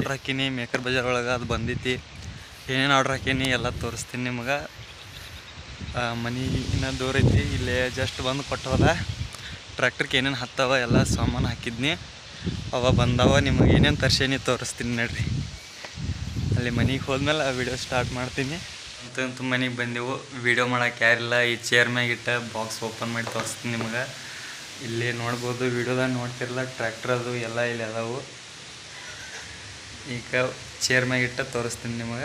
order ಹಾಕೀನಿ maker Bazaar ಒಳಗೆ ಅದು ಬಂದೈತಿ ಏನೇನು ಆರ್ಡ್ರ್ ಹಾಕೀನಿ ಎಲ್ಲ ತೋರಿಸ್ತೀನಿ ನಿಮಗೆ ಮನಿನ ದೂರ ಐತಿ ಇಲ್ಲೇ ಜಸ್ಟ್ ಬಂದು ಕೊಟ್ಟವಲ್ಲ ಟ್ರ್ಯಾಕ್ಟರ್ಗೆ ಏನೇನು ಹತ್ತವ ಎಲ್ಲ ಸಾಮಾನು ಹಾಕಿದ್ನಿ ಅವ ಬಂದವ ನಿಮಗೆ ಏನೇನು ತರ್ಸೇನಿ ತೋರಿಸ್ತೀನಿ ನೋಡ್ರಿ ಅಲ್ಲಿ ಮನೆಗೆ ಹೋದ್ಮೇಲೆ ಆ ವಿಡಿಯೋ ಸ್ಟಾರ್ಟ್ ಮಾಡ್ತೀನಿ ಅಂತಂತೂ ಮನೆಗೆ ಬಂದೆವು ವಿಡಿಯೋ ಮಾಡೋಕೆ ಯಾರಿಲ್ಲ ಈ ಚೇರ್ ಮ್ಯಾಗ ಇಟ್ಟ ಬಾಕ್ಸ್ ಓಪನ್ ಮಾಡಿ ತೋರಿಸ್ತೀನಿ ನಿಮಗೆ ಇಲ್ಲಿ ನೋಡ್ಬೋದು ವಿಡಿಯೋದಾಗ ನೋಡ್ತಿರಲ್ಲ ಟ್ರ್ಯಾಕ್ಟರ್ ಅದು ಎಲ್ಲ ಇಲ್ಲಿ ಅದಾವು ಈಗ ಚೇರ್ ಮ್ಯಾಗ ಇಟ್ಟ ತೋರಿಸ್ತೀನಿ ನಿಮಗೆ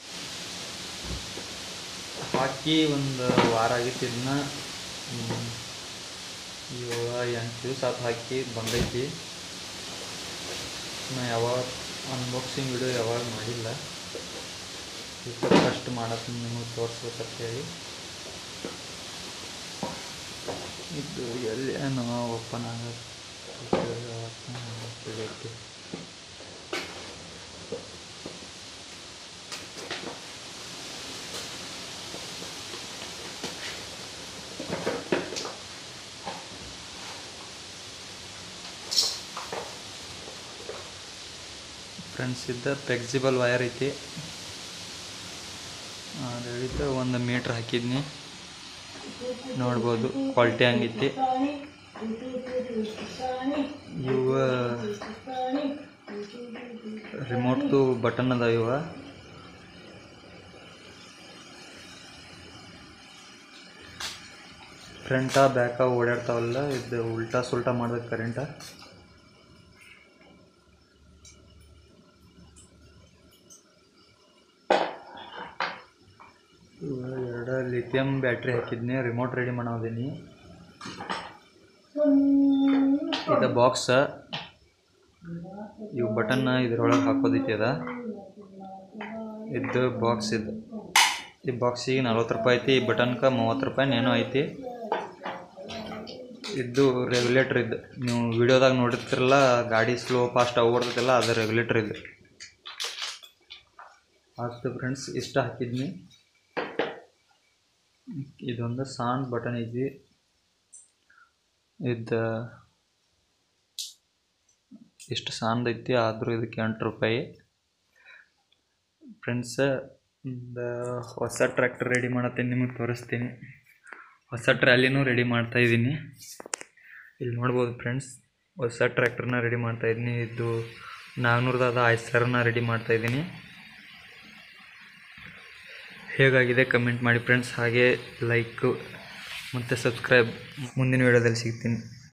ಹಾಕಿ ಒಂದು ವಾರ ಆಗಿತ್ತು ಇದನ್ನ ಹ್ಮ್, ಏಳು ಎಂಟು ದಿವಸ ಆತು ಹಾಕಿ ಬಂದೈತಿ ನಾ ಯಾವಾಗ ಅನ್ಬಾಕ್ಸಿಂಗ್ ವಿಡಿಯೋ ಯಾವಾಗ ಮಾಡಿಲ್ಲ ಈಗ ಫಸ್ಟ್ ಮಾಡತ್ತೀನಿ ನಿಮಗೆ ತೋರಿಸ್ಬೇಕಂತ ಹೇಳಿ ಇದು ಎಲ್ಲಿ ಏನೋ ಓಪನ್ ಆಗುತ್ತೆ ಫ್ರೆಂಡ್ಸ್ ಇದ್ದ ಫ್ಲೆಕ್ಸಿಬಲ್ ವಯರ್ ಐತಿ ಹೇಳಿದ್ರೆ ಒಂದು ಮೀಟ್ರ್ ಹಾಕಿದ್ನಿ ನೋಡ್ಬೋದು ಕ್ವಾಲಿಟಿ ಹಂಗೈತಿ ಇವ ರಿಮೋಟ್ದು ಬಟನ್ ಅದ ಇವ ಫ್ರಂಟ ಬ್ಯಾಕ ಓಡಾಡ್ತಾವಲ್ಲ ಇದು ಉಲ್ಟಾ ಸುಲ್ಟಾ ಮಾಡ್ಬೇಕು ಕರೆಂಟ ಎರಡು ಲಿಥಿಯಂ ಬ್ಯಾಟ್ರಿ ಹಾಕಿದ್ನಿ ರಿಮೋಟ್ ರೆಡಿ ಮಾಡೋದೀನಿ ಇದು ಬಾಕ್ಸ ಇವು ಬಟನ್ನ ಇದ್ರೊಳಗೆ ಹಾಕೋದೈತಿ ಅದ ಇದು ಬಾಕ್ಸ್ ಇದು ಈ ಬಾಕ್ಸಿಗೆ ನಲ್ವತ್ತು ರೂಪಾಯಿ ಐತಿ ಈ ಬಟನ್ಗೆ ಮೂವತ್ತು ರೂಪಾಯಿ ಏನೋ ಐತಿ ಇದು ರೆಗ್ಯುಲೇಟರ್ ಇದು ನೀವು ವಿಡಿಯೋದಾಗ ನೋಡಿರ್ತಿರಲ್ಲ ಗಾಡಿ ಸ್ಲೋ ಫಾಸ್ಟ್ ಓಡ್ತೈತಲ್ಲ ಅದು ರೆಗ್ಯುಲೇಟರ್ ಇದು ಅಷ್ಟು ಫ್ರೆಂಡ್ಸ್ ಇಷ್ಟ ಹಾಕಿದ್ನಿ ಇದೊಂದು ಸಣ್ಣ ಬಟನ್ ಐತಿ ಇದು ಇಷ್ಟು ಸಣ್ಣದು ಐತಿ ಆದರೂ ಇದಕ್ಕೆ ಎಂಟು ರೂಪಾಯಿ ಫ್ರೆಂಡ್ಸ ಒಂದು ಹೊಸ ಟ್ರ್ಯಾಕ್ಟರ್ ರೆಡಿ ಮಾಡತ್ತೀನಿ ನಿಮಗೆ ತೋರಿಸ್ತೀನಿ ಹೊಸ ಟ್ರ್ಯಾಲಿನೂ ರೆಡಿ ಮಾಡ್ತಾ ಇದ್ದೀನಿ ಇಲ್ಲಿ ನೋಡ್ಬೋದು ಫ್ರೆಂಡ್ಸ್ ಹೊಸ ಟ್ರ್ಯಾಕ್ಟರ್ನ ರೆಡಿ ಮಾಡ್ತಾ ಇದ್ದೀನಿ ಇದು ನಾನ್ನೂರದಾದ ಐಸರನ್ನ ರೆಡಿ ಮಾಡ್ತಾ ಇದ್ದೀನಿ ಹೇಗಾಗಿದೆ ಕಮೆಂಟ್ ಮಾಡಿ ಫ್ರೆಂಡ್ಸ್ ಹಾಗೆ ಲೈಕ್ ಮತ್ತು ಸಬ್ಸ್ಕ್ರೈಬ್ ಮುಂದಿನ ವೀಡಿಯೋದಲ್ಲಿ ಸಿಗ್ತೀನಿ